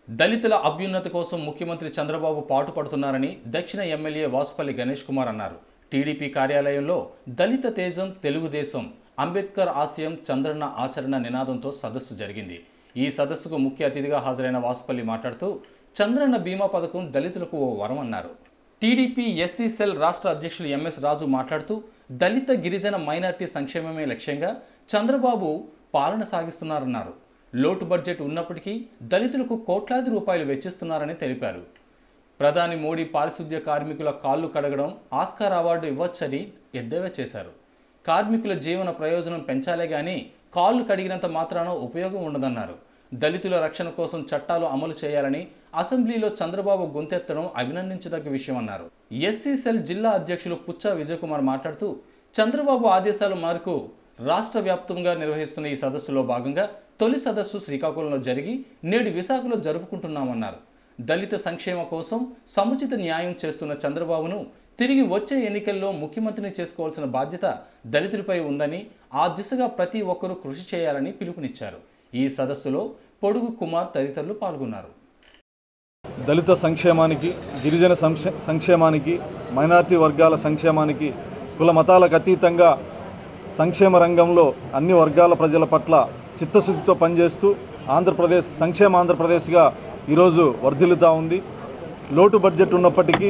దళితుల అభ్యున్నతి కోసం ముఖ్యమంత్రి చంద్రబాబు పాటుపడుతున్నారని దక్షిణ ఎమ్మెల్యే వాసుపల్లి గణేష్ కుమార్ అన్నారు టీడీపీ కార్యాలయంలో దళిత తేజం తెలుగుదేశం అంబేద్కర్ ఆశయం చంద్రన్న ఆచరణ నినాదంతో సదస్సు జరిగింది ఈ సదస్సుకు ముఖ్య అతిథిగా హాజరైన వాసుపల్లి మాట్లాడుతూ చంద్రన్న బీమా పథకం దళితులకు ఓ వరం అన్నారు టీడీపీ ఎస్సీ సెల్ రాష్ట్ర అధ్యక్షులు ఎంఎస్ రాజు మాట్లాడుతూ దళిత గిరిజన మైనార్టీ సంక్షేమమే లక్ష్యంగా చంద్రబాబు పాలన సాగిస్తున్నారన్నారు లోటు బడ్జెట్ ఉన్నప్పటికీ దళితులకు కోట్లాది రూపాయలు వెచ్చిస్తున్నారని తెలిపారు ప్రధాని మోడీ పారిశుద్ధ్య కార్మికుల కాళ్ళు కడగడం ఆస్కార్ అవార్డు ఇవ్వొచ్చని ఎద్దేవా చేశారు కార్మికుల జీవన ప్రయోజనం పెంచాలే గాని కాళ్ళు కడిగినంత మాత్రాన ఉపయోగం ఉండదన్నారు దళితుల రక్షణ కోసం చట్టాలు అమలు చేయాలని అసెంబ్లీలో చంద్రబాబు గొంతెత్తడం అభినందించదగ్గ విషయం అన్నారు ఎస్సీ సెల్ జిల్లా అధ్యక్షులు పుచ్చా విజయకుమార్ మాట్లాడుతూ చంద్రబాబు ఆదేశాల మేరకు రాష్ట్ర వ్యాప్తంగా నిర్వహిస్తున్న ఈ సదస్సులో భాగంగా తొలి సదస్సు శ్రీకాకుళంలో జరిగి నేడు విశాఖలో జరుపుకుంటున్నామన్నారు దళిత సంక్షేమ కోసం సముచిత న్యాయం చేస్తున్న చంద్రబాబును తిరిగి వచ్చే ఎన్నికల్లో ముఖ్యమంత్రిని చేసుకోవాల్సిన బాధ్యత దళితులపై ఉందని ఆ దిశగా ప్రతి ఒక్కరూ కృషి చేయాలని పిలుపునిచ్చారు ఈ సదస్సులో పొడుగు కుమార్ తదితరులు పాల్గొన్నారు దళిత సంక్షేమానికి గిరిజన సంక్షే సంక్షేమానికి మైనారిటీ వర్గాల సంక్షేమానికి కుల మతాలకు అతీతంగా సంక్షేమ రంగంలో అన్ని వర్గాల ప్రజల పట్ల చిత్తశుద్ధితో పనిచేస్తూ ఆంధ్రప్రదేశ్ సంక్షేమ ఆంధ్రప్రదేశ్గా ఈరోజు వర్ధిల్లుతూ ఉంది లోటు బడ్జెట్ ఉన్నప్పటికీ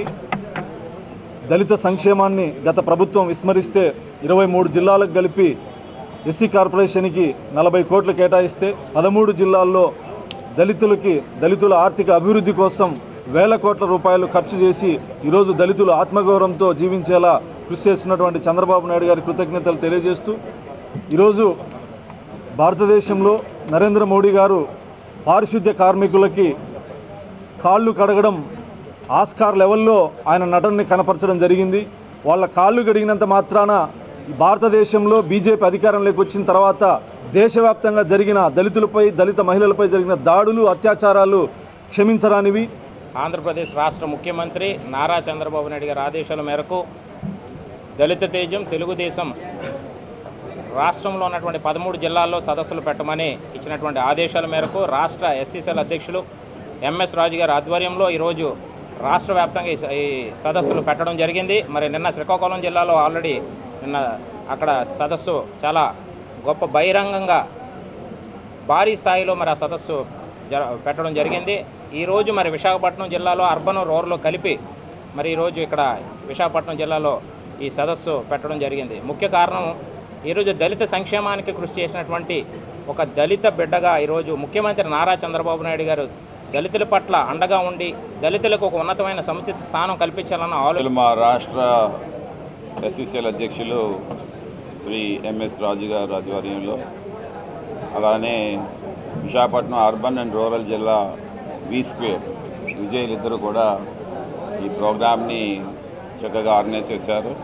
దళిత సంక్షేమాన్ని గత ప్రభుత్వం విస్మరిస్తే ఇరవై మూడు జిల్లాలకు కలిపి ఎస్సీ కార్పొరేషన్కి నలభై కోట్లు కేటాయిస్తే పదమూడు జిల్లాల్లో దళితులకి దళితుల ఆర్థిక అభివృద్ధి కోసం వేల కోట్ల రూపాయలు ఖర్చు చేసి ఈరోజు దళితులు ఆత్మగౌరవంతో జీవించేలా కృషి చేస్తున్నటువంటి చంద్రబాబు నాయుడు గారి కృతజ్ఞతలు తెలియజేస్తూ ఈరోజు భారతదేశంలో నరేంద్ర మోడీ గారు పారిశుద్ధ్య కార్మికులకి కాళ్ళు కడగడం ఆస్కార్ లెవెల్లో ఆయన నటనని కనపరచడం జరిగింది వాళ్ళ కాళ్ళు కడిగినంత మాత్రాన ఈ భారతదేశంలో బీజేపీ అధికారంలోకి వచ్చిన తర్వాత దేశవ్యాప్తంగా జరిగిన దళితులపై దళిత మహిళలపై జరిగిన దాడులు అత్యాచారాలు క్షమించరానివి ఆంధ్రప్రదేశ్ రాష్ట్ర ముఖ్యమంత్రి నారా చంద్రబాబు నాయుడు గారి ఆదేశాల మేరకు దళిత తేజం తెలుగుదేశం రాష్ట్రంలో ఉన్నటువంటి పదమూడు జిల్లాల్లో సదస్సులు పెట్టమని ఇచ్చినటువంటి ఆదేశాల మేరకు రాష్ట్ర ఎస్సీసీఎల్ అధ్యక్షులు ఎంఎస్ రాజు గారి ఆధ్వర్యంలో ఈరోజు రాష్ట్ర వ్యాప్తంగా ఈ స- ఈ సదస్సులు పెట్టడం జరిగింది మరి నిన్న శ్రీకాకుళం జిల్లాలో ఆల్రెడీ నిన్న అక్కడ సదస్సు చాలా గొప్ప బహిరంగంగా భారీ స్థాయిలో మరి ఆ సదస్సు జర పెట్టడం జరిగింది ఈరోజు మరి విశాఖపట్నం జిల్లాలో అర్బన్ రూరల్ కలిపి మరి ఈరోజు ఇక్కడ విశాఖపట్నం జిల్లాలో ఈ సదస్సు పెట్టడం జరిగింది ముఖ్య కారణం ఈరోజు దళిత సంక్షేమానికి కృషి చేసినటువంటి ఒక దళిత బిడ్డగా ఈరోజు ముఖ్యమంత్రి నారా చంద్రబాబు నాయుడు గారు దళితుల పట్ల అండగా ఉండి దళితులకు ఒక ఉన్నతమైన సముచిత స్థానం కల్పించాలన్న ఆలోచన ఈరోజు మా రాష్ట్ర ఎస్సీసీఎల్ అధ్యక్షులు శ్రీ ఎంఎస్ రాజు గారు ఆధ్వర్యంలో అలానే విశాఖపట్నం అర్బన్ అండ్ రూరల్ జిల్లా వి స్క్వేర్ విజయులు ఇద్దరు కూడా ఈ ప్రోగ్రామ్ని చక్కగా ఆర్గనైజ్ చేశారు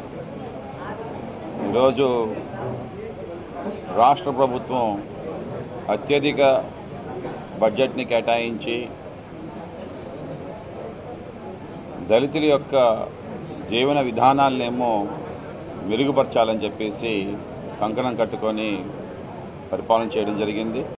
ఈరోజు రాష్ట్ర ప్రభుత్వం అత్యధిక బడ్జెట్ని కేటాయించి దళితుల యొక్క జీవన విధానాలనేమో మెరుగుపరచాలని చెప్పేసి కంకణం కట్టుకొని పరిపాలన చేయడం జరిగింది